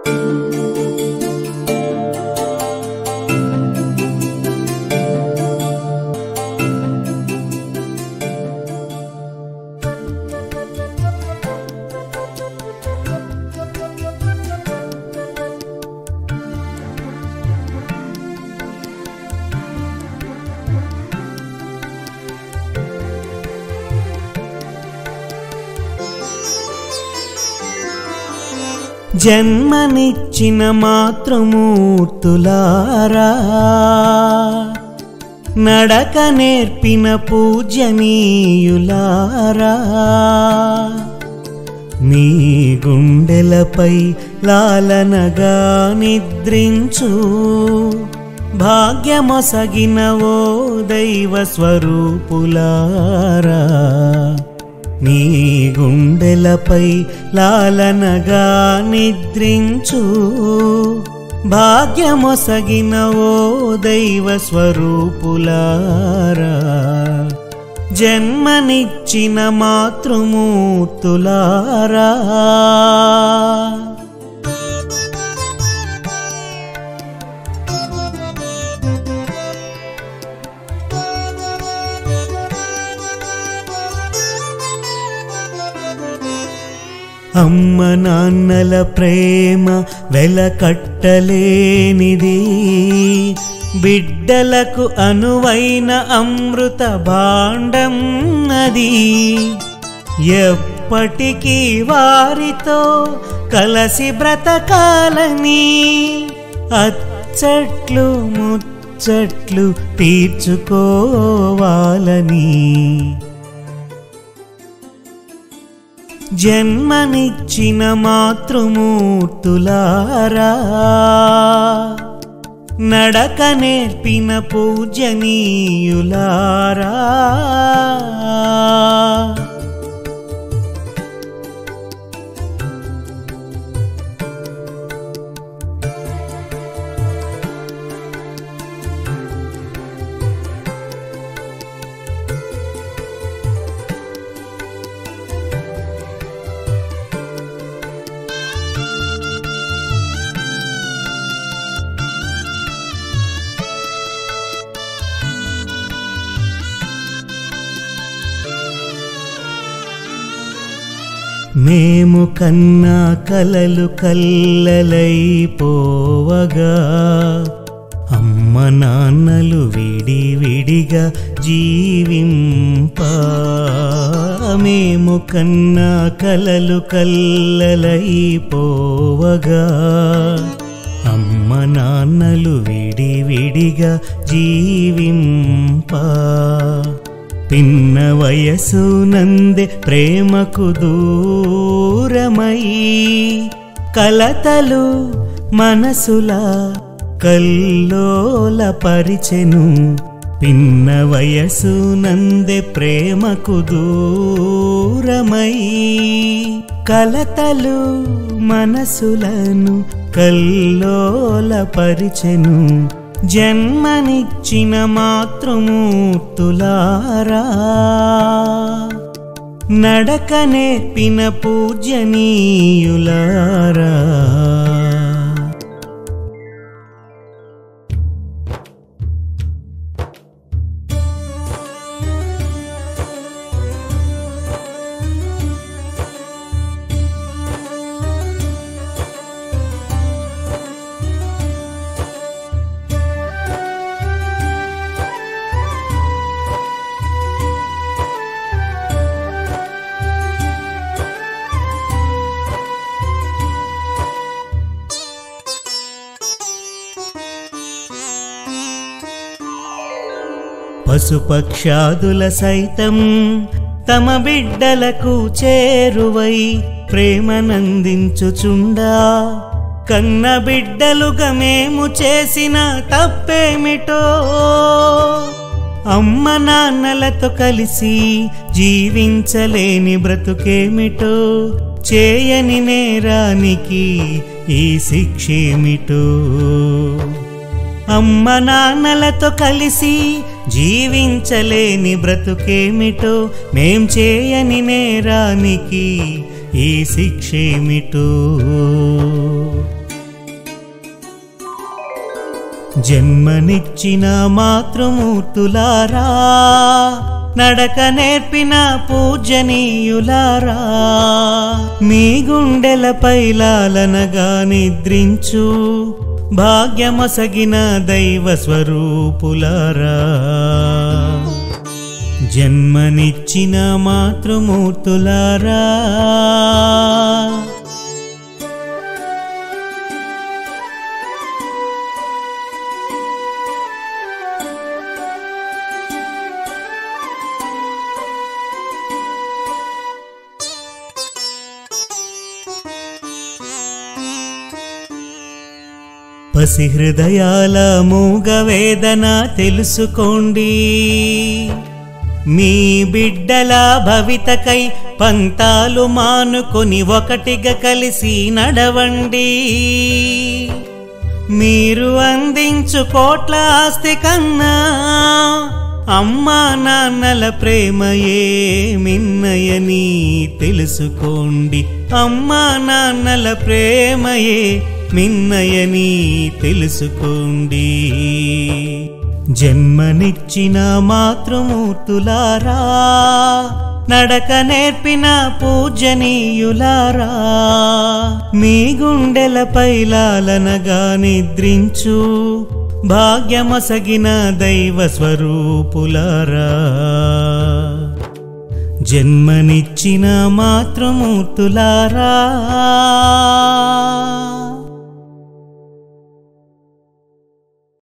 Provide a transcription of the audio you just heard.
జన్మనిచ్చిన మాతృమూర్తులారా నడక నేర్పిన పూజనీయులారా మీ గుండెలపై లాలనగా నిద్రించు భాగ్యమొసగిన ఓ దైవ స్వరూపులారా నీ గుండెలపై లాలనగా నిద్రించు భాగ్యమొసగిన ఓ దైవ స్వరూపులారా జన్మనిచ్చిన మాతృమూర్తులారా అమ్మ నాన్నల ప్రేమ వెలకట్టలేనిది బిడ్డలకు అనువైన అమృత భాండం అది ఎప్పటికీ వారితో కలసి బ్రతకాలని అచ్చట్లు ముచ్చట్లు తీర్చుకోవాలని జన్మనిచ్చిన మాతృమూర్తులారా నడక నేర్పిన పూజనీయులారా మేము కన్నా కలలు కల్లలైపోవగా అమ్మ నాన్నలు విడి విడిగా జీవింప మేము కన్నా కలలు కల్లలైపోవగా అమ్మ నాన్నలు విడి విడిగా జీవింప పిన్న వయసు నందే ప్రేమకు దూరమై కలతలు మనసులా కల్లోల పరిచెను పిన్న వయసు నందే ప్రేమకు దూరమై కలతలు మనసులను కల్లోల పరిచెను జన్మనిచ్చిన మాతృమూర్తులారా నడక నేర్పిన పూజనీయులారా పశుపక్షాదుల సైతం తమ బిడ్డలకు చేరువై ప్రేమనందించుచుండా కన్న బిడ్డలుగా మేము చేసిన తప్పేమిటో అమ్మ నాన్నలతో కలిసి జీవించలేని బ్రతుకేమిటో చేయని నేరానికి ఈ శిక్షేమిటో అమ్మ నాన్నలతో కలిసి జీవించలేని బ్రతుకేమిటో మేం చేయని నేరానికి ఈ శిక్షేమిటో జన్మనిచ్చిన మాతృమూర్తులారా నడక నేర్పిన పూజనీయులారా మీ గుండెలపై లాలనగా నిద్రించు భాగ్యమసగిన దైవ స్వరూపులారా జన్మనిచ్చిన మాతృమూర్తులారా పసి హృదయాల మూగ వేదన తెలుసుకోండి మీ బిడ్డల భవితకై పంతాలు మానుకొని ఒకటిగా కలిసి నడవండి మీరు అందించు కోట్ల ఆస్తి కన్నా అమ్మా నాన్నల ప్రేమయే మిన్నయని తెలుసుకోండి అమ్మా నాన్నల ప్రేమయే మిన్నయని తెలుసుకోండి జన్మనిచ్చిన మాతృమూర్తులారా నడక నేర్పిన పూజనీయులారా మీ గుండెలపై లాలనగా నిద్రించు భాగ్యమసగిన దైవ స్వరూపులారా జన్మనిచ్చిన మాతృమూర్తులారా